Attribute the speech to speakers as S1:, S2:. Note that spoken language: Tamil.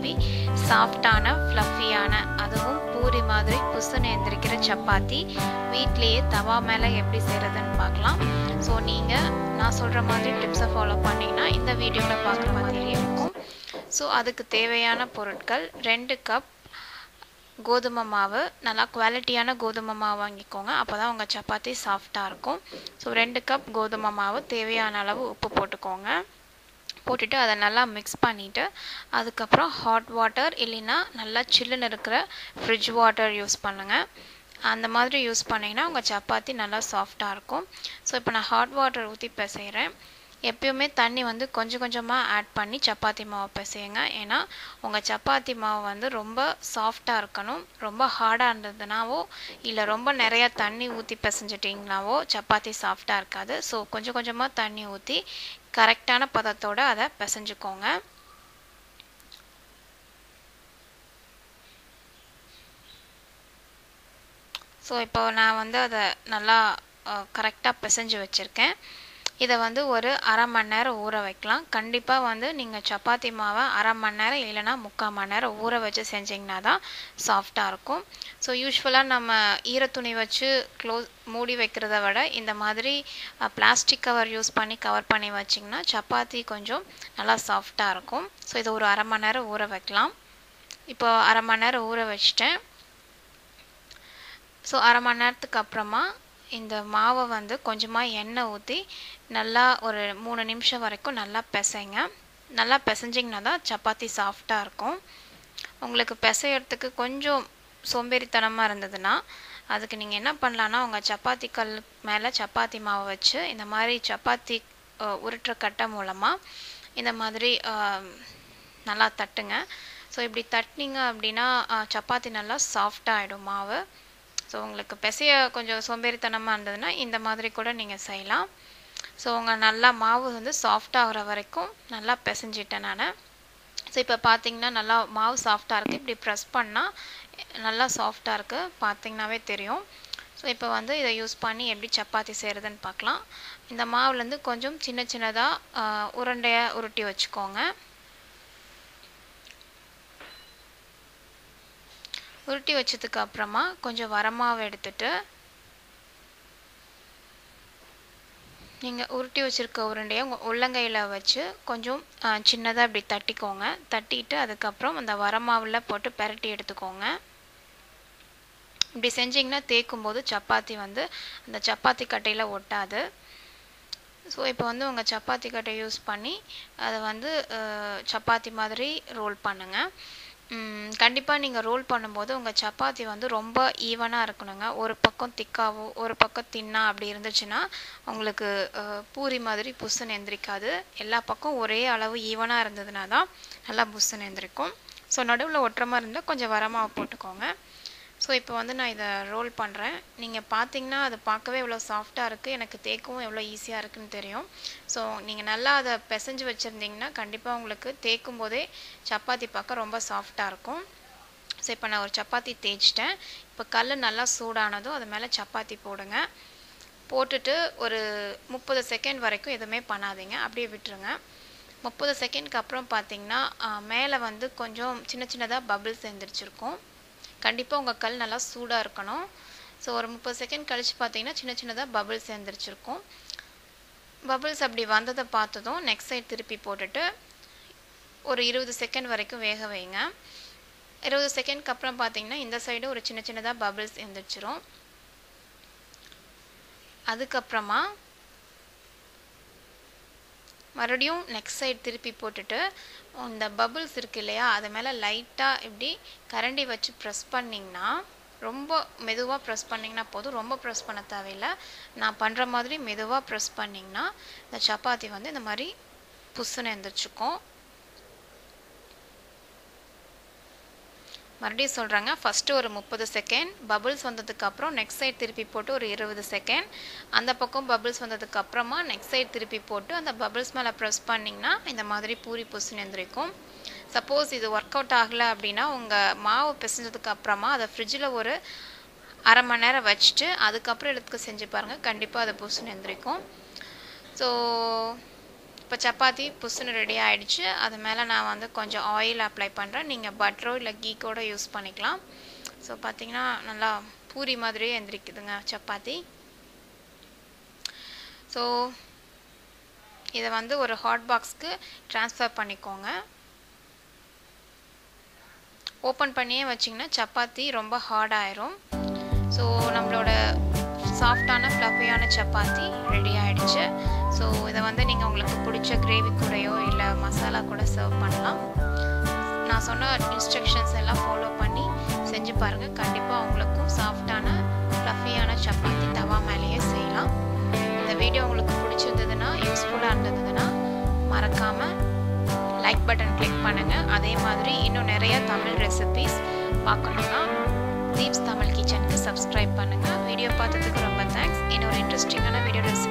S1: ரெசிபி சாஃப்டான ஃப்ளஃபியான அதுவும் பூரி மாதிரி புசுன்னு எந்திரிக்கிற சப்பாத்தி வீட்லேயே தவா மேலே எப்படி செய்கிறதுன்னு பார்க்கலாம் ஸோ நீங்கள் நான் சொல்கிற மாதிரி டிப்ஸை ஃபாலோ பண்ணிங்கன்னா இந்த வீடியோவில் பார்க்குற மாதிரி இருக்கும் ஸோ அதுக்கு தேவையான பொருட்கள் ரெண்டு கப் கோதுமை மாவு நல்லா குவாலிட்டியான கோதுமை மாவு வாங்கிக்கோங்க அப்போ தான் உங்கள் சப்பாத்தி சாஃப்டாக இருக்கும் ஸோ ரெண்டு கப் கோதுமை மாவு தேவையான அளவு உப்பு போட்டுக்கோங்க போட்டுட்டு அதை நல்லா மிக்ஸ் பண்ணிவிட்டு அதுக்கப்புறம் ஹாட் வாட்டர் இல்லைன்னா நல்லா சில்லுன்னு இருக்கிற ஃப்ரிட்ஜ் வாட்டர் யூஸ் பண்ணுங்கள் அந்த மாதிரி யூஸ் பண்ணிங்கன்னா உங்கள் சப்பாத்தி நல்லா சாஃப்டாக இருக்கும் ஸோ இப்போ நான் ஹாட் வாட்டர் ஊற்றி பிசைகிறேன் எப்பயுமே தண்ணி வந்து கொஞ்சம் கொஞ்சமாக ஆட் பண்ணி சப்பாத்தி மாவு பிசையுங்க ஏன்னா உங்கள் சப்பாத்தி மாவு வந்து ரொம்ப சாஃப்டாக இருக்கணும் ரொம்ப ஹார்டாக இருந்ததுனாவோ இல்லை ரொம்ப நிறையா தண்ணி ஊற்றி பிசைஞ்சிட்டிங்கனாவோ சப்பாத்தி சாஃப்டாக இருக்காது ஸோ கொஞ்சம் கொஞ்சமாக தண்ணி ஊற்றி கரெக்டான பதத்தோடு அதை பிசைஞ்சுக்கோங்க ஸோ இப்போ நான் வந்து அதை நல்லா கரெக்டாக பிசைஞ்சு வச்சுருக்கேன் இதை வந்து ஒரு அரை மணி நேரம் ஊற வைக்கலாம் கண்டிப்பாக வந்து நீங்கள் சப்பாத்தி மாவை அரை மணி நேரம் இல்லைனா முக்கால் மணி நேரம் ஊற வச்சு செஞ்சிங்கன்னா தான் சாஃப்டாக இருக்கும் ஸோ யூஸ்வலாக நம்ம ஈரத்துணி வச்சு க்ளோஸ் மூடி வைக்கிறத விட இந்த மாதிரி பிளாஸ்டிக் கவர் யூஸ் பண்ணி கவர் பண்ணி வச்சிங்கன்னா சப்பாத்தி கொஞ்சம் நல்லா சாஃப்டாக இருக்கும் ஸோ இதை ஒரு அரை மணி நேரம் ஊற வைக்கலாம் இப்போ அரை மணி நேரம் ஊற வச்சிட்டேன் ஸோ அரை மணி நேரத்துக்கு அப்புறமா இந்த மாவை வந்து கொஞ்சமாக எண்ணெய் ஊற்றி நல்லா ஒரு மூணு நிமிஷம் வரைக்கும் நல்லா பிசைங்க நல்லா பிசைஞ்சிங்கன்னா தான் சப்பாத்தி சாஃப்டாக இருக்கும் உங்களுக்கு பிசையறதுக்கு கொஞ்சம் சோம்பேறித்தனமாக இருந்ததுன்னா அதுக்கு நீங்கள் என்ன பண்ணலான்னா உங்கள் சப்பாத்தி கல் மேலே சப்பாத்தி மாவை வச்சு இந்த மாதிரி சப்பாத்தி உருட்டுற கட்டை மூலமாக இந்த மாதிரி நல்லா தட்டுங்க ஸோ இப்படி தட்டினீங்க அப்படின்னா சப்பாத்தி நல்லா சாஃப்டாக ஆகிடும் மாவு ஸோ உங்களுக்கு பிசைய கொஞ்சம் சோம்பேறித்தனமாக இருந்ததுன்னா இந்த மாதிரி கூட நீங்கள் செய்யலாம் ஸோ உங்கள் நல்லா மாவு வந்து சாஃப்டாகிற வரைக்கும் நல்லா பிசைஞ்சிட்டேன் நான் ஸோ இப்போ பார்த்தீங்கன்னா நல்லா மாவு சாஃப்டாக இருக்குது இப்படி ப்ரெஸ் பண்ணால் நல்லா சாஃப்டாக இருக்குது பார்த்தீங்கன்னாவே தெரியும் ஸோ இப்போ வந்து இதை யூஸ் பண்ணி எப்படி சப்பாத்தி செய்கிறதுன்னு பார்க்கலாம் இந்த மாவுலேருந்து கொஞ்சம் சின்ன சின்னதாக உருண்டையாக உருட்டி வச்சுக்கோங்க உருட்டி வச்சதுக்கு அப்புறமா கொஞ்சம் வரமாவு எடுத்துட்டு நீங்கள் உருட்டி வச்சுருக்க உருண்டையை உங்கள் உள்ளங்கையில் வச்சு கொஞ்சம் சின்னதாக இப்படி தட்டிக்கோங்க தட்டிட்டு அதுக்கப்புறம் அந்த வரமாவில் போட்டு பெரட்டி எடுத்துக்கோங்க இப்படி செஞ்சிங்கன்னா தேய்க்கும் போது சப்பாத்தி வந்து அந்த சப்பாத்தி கட்டையில் ஒட்டாது ஸோ இப்போ வந்து உங்கள் சப்பாத்தி கட்டை யூஸ் பண்ணி அதை வந்து சப்பாத்தி மாதிரி ரோல் பண்ணுங்கள் கண்டிப்பாக நீங்கள் ரோல் பண்ணும்போது உங்கள் சப்பாத்தி வந்து ரொம்ப ஈவனாக இருக்கணுங்க ஒரு பக்கம் திக்காவோ ஒரு பக்கம் தின்னா அப்படி இருந்துச்சுன்னா உங்களுக்கு பூரி மாதிரி புஷ்ஷுன்னு எந்திரிக்காது எல்லா பக்கம் ஒரே அளவு ஈவனாக இருந்ததுனா தான் நல்லா புஷ்ஷுன்னு எந்திரிக்கும் ஸோ நடுவில் ஒட்டுற மாதிரி இருந்தால் கொஞ்சம் வரமாவை போட்டுக்கோங்க ஸோ இப்போ வந்து நான் இதை ரோல் பண்ணுறேன் நீங்கள் பார்த்தீங்கன்னா அது பார்க்கவே எவ்வளோ சாஃப்டாக இருக்குது எனக்கு தேக்கவும் எவ்வளோ ஈஸியாக இருக்குதுன்னு தெரியும் ஸோ நீங்கள் நல்லா அதை பிசைஞ்சு வச்சுருந்தீங்கன்னா கண்டிப்பாக உங்களுக்கு தேய்க்கும் போதே சப்பாத்தி பார்க்க ரொம்ப சாஃப்டாக இருக்கும் ஸோ இப்போ நான் ஒரு சப்பாத்தி தேய்ச்சிட்டேன் இப்போ கல் நல்லா சூடானதும் அது மேலே சப்பாத்தி போடுங்க போட்டுட்டு ஒரு முப்பது செகண்ட் வரைக்கும் எதுவுமே பண்ணாதீங்க அப்படியே விட்டுருங்க முப்பது செகண்ட்க்கு அப்புறம் பார்த்தீங்கன்னா மேலே வந்து கொஞ்சம் சின்ன சின்னதாக பபிள்ஸ் எழுந்திரிச்சிருக்கும் கண்டிப்பாக உங்கள் கல் நல்லா சூடாக இருக்கணும் ஸோ ஒரு முப்பது செகண்ட் கழித்து பார்த்தீங்கன்னா சின்ன சின்னதாக பபிள்ஸ் சேர்ந்துருச்சிருக்கும் பபிள்ஸ் அப்படி வந்ததை பார்த்ததும் நெக்ஸ்ட் சைட் திருப்பி போட்டுட்டு ஒரு இருபது செகண்ட் வரைக்கும் வேக வைங்க இருபது செகண்ட்க்கு அப்புறம் பார்த்தீங்கன்னா இந்த சைடு ஒரு சின்ன சின்னதாக பபிள்ஸ் எழுந்திரிச்சிரும் அதுக்கப்புறமா மறுபடியும் நெக்ஸ்ட் சைடு திருப்பி போட்டுட்டு இந்த பபுள்ஸ் இருக்கு இல்லையா அது மேலே லைட்டாக இப்படி கரண்டி வச்சு ப்ரெஸ் பண்ணிங்கன்னா ரொம்ப மெதுவாக ப்ரெஸ் பண்ணிங்கன்னா போதும் ரொம்ப ப்ரெஸ் பண்ண தேவையில்லை நான் பண்ணுற மாதிரி மெதுவாக ப்ரெஸ் பண்ணிங்கன்னா இந்த சப்பாத்தி வந்து இந்த மாதிரி புஷ்ஷுன்னு எழுந்திரிச்சிக்கும் மறுபடியும் சொல்கிறாங்க ஃபஸ்ட்டு ஒரு முப்பது செகண்ட் பபுள்ஸ் வந்ததுக்கப்புறம் நெக்ஸ்ட் சைட் திருப்பி போட்டு ஒரு இருபது செகண்ட் அந்த பக்கம் பபுள்ஸ் வந்ததுக்கு அப்புறமா நெக்ஸ்ட் சைட் திருப்பி போட்டு அந்த பபுள்ஸ் மேலே ப்ரெஸ் பண்ணிங்கன்னா இந்த மாதிரி பூரி புசுன்னு எந்திரிக்கும் சப்போஸ் இது ஒர்க் அவுட் ஆகலை அப்படின்னா உங்கள் மாவு பிசைஞ்சதுக்கு அப்புறமா அதை ஃப்ரிட்ஜில் ஒரு அரை மணி நேரம் வச்சுட்டு அதுக்கப்புறம் எடுத்துக்க செஞ்சு பாருங்கள் கண்டிப்பாக அதை புசுன்னு எந்திரிக்கும் ஸோ இப்போ சப்பாத்தி புஷ்ஷுன்னு ரெடி ஆகிடுச்சு அது மேலே நான் வந்து கொஞ்சம் ஆயில் அப்ளை பண்ணுறேன் நீங்கள் பட்டரோ இல்லை கீ கூட யூஸ் பண்ணிக்கலாம் ஸோ பார்த்தீங்கன்னா நல்லா பூரி மாதிரியே எந்திரிக்குதுங்க சப்பாத்தி ஸோ இதை வந்து ஒரு ஹாட் பாக்ஸ்க்கு ட்ரான்ஸ்ஃபர் பண்ணிக்கோங்க ஓப்பன் பண்ணியே வச்சிங்கன்னா சப்பாத்தி ரொம்ப ஹார்ட் ஆயிரும் ஸோ நம்மளோட சாஃப்டான ஃப்ளஃபியான சப்பாத்தி ரெடி ஆகிடுச்சு ஸோ இதை வந்து நீங்கள் உங்களுக்கு பிடிச்ச கிரேவி கூடயோ இல்லை மசாலா கூட சர்வ் பண்ணலாம் நான் சொன்ன இன்ஸ்ட்ரக்ஷன்ஸ் எல்லாம் ஃபாலோ பண்ணி செஞ்சு பாருங்கள் கண்டிப்பாக உங்களுக்கும் சாஃப்டான ஃப்ளஃபியான சப்பாத்தி தவா மேலேயே செய்யலாம் இந்த வீடியோ உங்களுக்கு பிடிச்சிருந்ததுன்னா யூஸ்ஃபுல்லாக இருந்ததுன்னா மறக்காமல் லைக் பட்டன் கிளிக் பண்ணுங்கள் அதே மாதிரி இன்னும் நிறைய தமிழ் ரெசிபீஸ் பார்க்கணுன்னா தீப்ஸ் தமிழ் கிச்சனுக்கு சப்ஸ்கிரைப் பண்ணுங்கள் வீடியோ பார்த்ததுக்கு ரொம்ப தேங்க்ஸ் இன்னொரு இன்ட்ரெஸ்டிங்கான வீடியோ